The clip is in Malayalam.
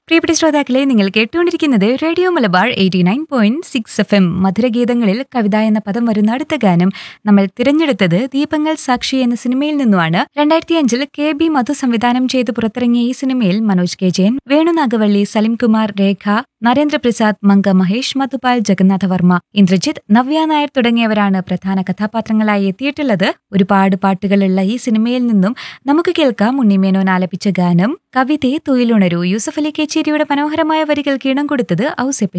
പ്രിയപ്പെട്ട ശ്രോതാക്കളെ നിങ്ങൾ കേട്ടുകൊണ്ടിരിക്കുന്നത് radio Malabar eighty nine point six F M മധുരഗീതങ്ങളിൽ കവിത എന്ന പദം വരുന്ന അടുത്ത ഗാനം നമ്മൾ തിരഞ്ഞെടുത്തത് ദീപങ്ങൾ സാക്ഷി എന്ന സിനിമയിൽ നിന്നുമാണ് രണ്ടായിരത്തി അഞ്ചിൽ കെ ബി മധു സംവിധാനം ചെയ്ത് പുറത്തിറങ്ങിയ ഈ സിനിമയിൽ മനോജ് കെ ജയൻ വേണുനാഗവള്ളി സലിംകുമാർ രേഖ നരേന്ദ്രപ്രസാദ് മങ്ക മഹേഷ് മധുപാൽ ജഗന്നാഥവർമ്മ ഇന്ദ്രജിത്ത് നവ്യ നായർ തുടങ്ങിയവരാണ് പ്രധാന കഥാപാത്രങ്ങളായി എത്തിയിട്ടുള്ളത് ഒരുപാട് പാട്ടുകളുള്ള ഈ സിനിമയിൽ നിന്നും നമുക്ക് കേൾക്കാം ഉണ്ണിമേനോൻ ആലപിച്ച ഗാനം കവിതയെ തൊയിലുണരൂ യൂസഫ് അലി കേച്ചേരിയുടെ മനോഹരമായ വരികൾക്ക് ഇണം കൊടുത്തത് ഔസെപ്പ്